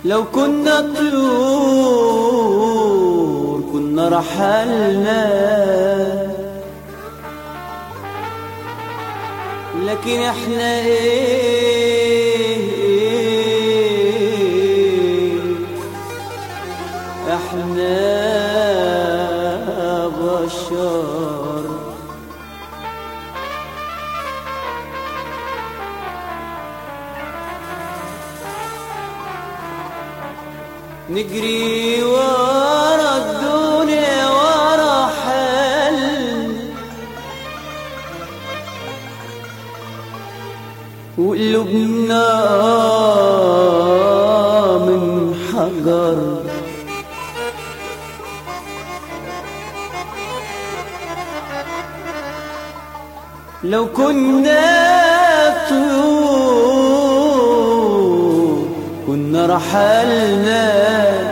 لو كنا طيور كنا رحلنا لكن احنا ايه احنا بشر نجري ورا الدنيا ورا حل وقلوبنا من حجر لو كنا طيور كنا رحلنا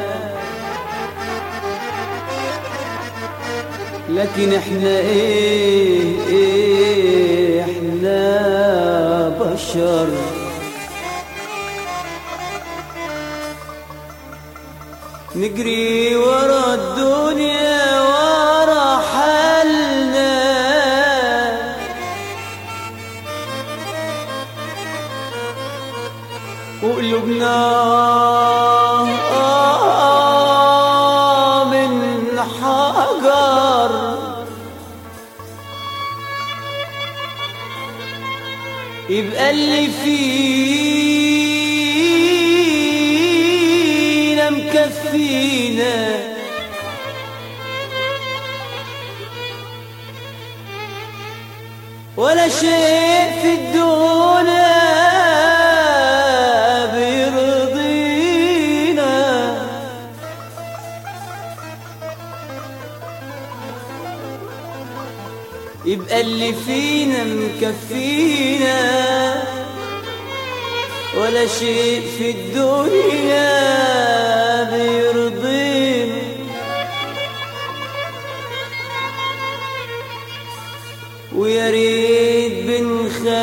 لكن احنا ايه, إيه احنا بشر نجري ورا الدنيا ورا حالنا وقلوبنا آه من حجر يبقى اللي فينا مكفينا ولا شيء في الدنيا بيرضينا يبقى اللي فينا مكفينا ولا شيء في الدنيا بيرضينا ويا ريت بنخاف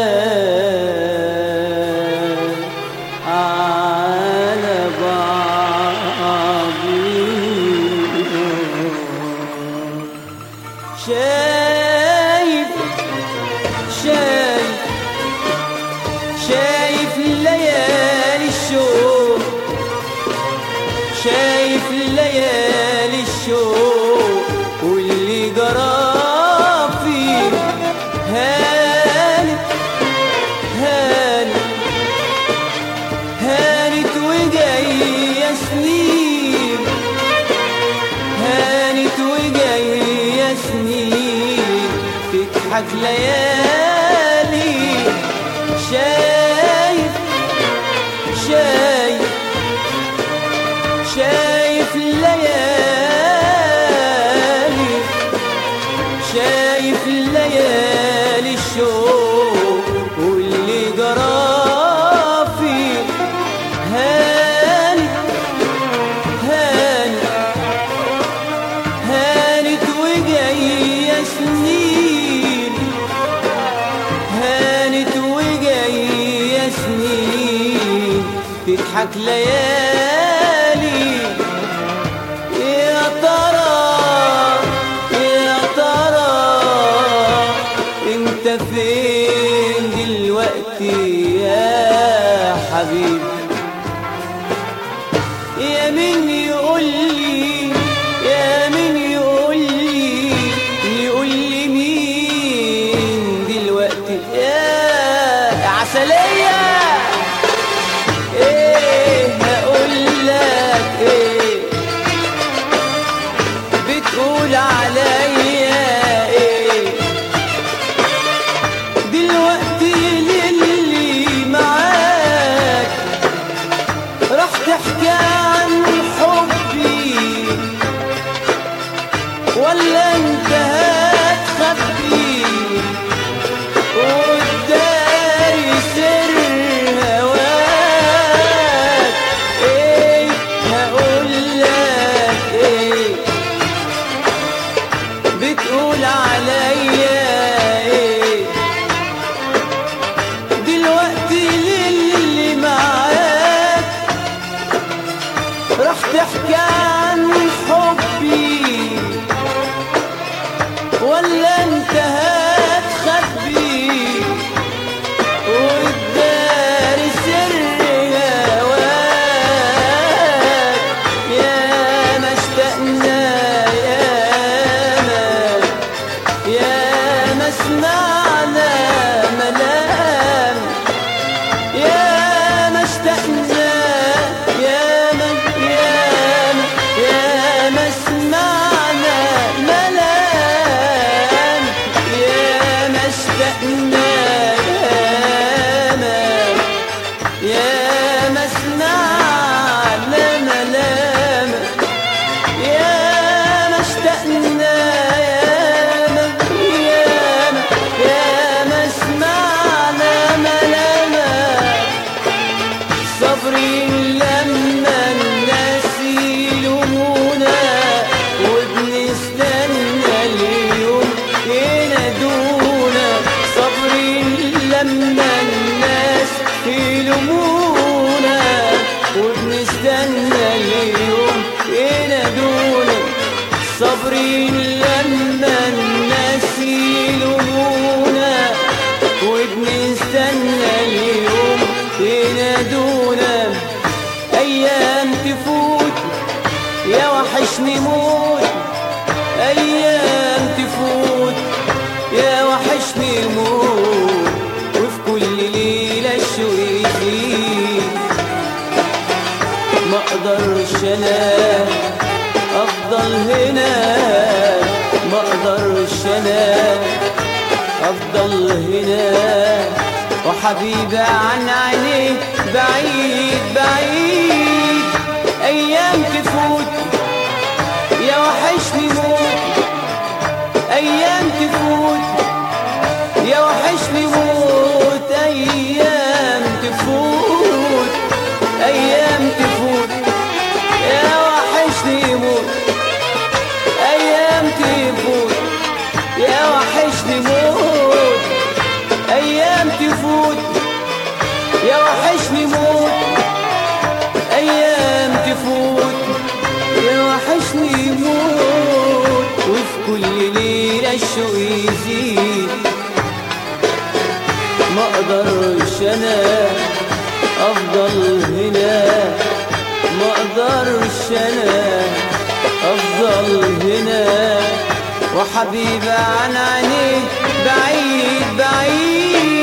على بعضنا شايف شايف شايف ليالي الشوق شايف ليالي الشوق واللي جرى فيه هانت هانت هانت وجاية سنين هانت وجاية سنين تضحك ليالي شايف شايف شايف الليالي شايف الليالي الشوق واللي جرى فيه هانت هانت هانت وجاية سنين هانت وجاية سنين تضحك ليالي يا ترى يا ترى انت فين دلوقتي يا حبيبي يا مين يقول لي يا مين يقول لي يقول لي مين دلوقتي يا عسلية ايه هقول لك ايه بتقول عليا ايه دلوقتي للي معاك راح تحكي عن حبي ولا انت هتخبي وتداري سر هواك ايه هقول لك ايه بتقول عليا ايه دلوقتي للي معاك ولا انت هتخبي والدار سر هواك يا ما اشتقنا يا ما يا ما سمعنا ملام يا ما اشتقنا يا ما يا ما يا ما سمعنا ملام يا ما اشتقنا يا ما يا ما سمعنا ملام يا ما اشتقنا يا ما يا ما يا ما سمعنا ملامك صبري لما الناس يلومونا وبنستنى اليوم ينادونا صبري لما الناس يلومونا وبنستنى اليوم ينادونا صبري لما الناس يلومونا وبنستنى اليوم ينادونا ايام تفوت يا وحشني موت ايام تفوت يا وحشني موت وفي كل ليله الشوق يزيد ما اقدرش انا افضل هنا ما اقدرش انا افضل هنا وحبيبي عن عيني بعيد بعيد ايام تفوت يا وحشني موت ايام تفوت يا وحشني موت ايام تفوت ايام تفوت يا وحشني موت ايام تفوت يا وحشني موت ايام تفوت يا وحشني موت ايام تفوت يا وحشني موت وفي كل ليله الشوق يزيد ما اقدرش انا افضل هنا ما اقدرش انا افضل هنا وحبيبي عن عينيك بعيد بعيد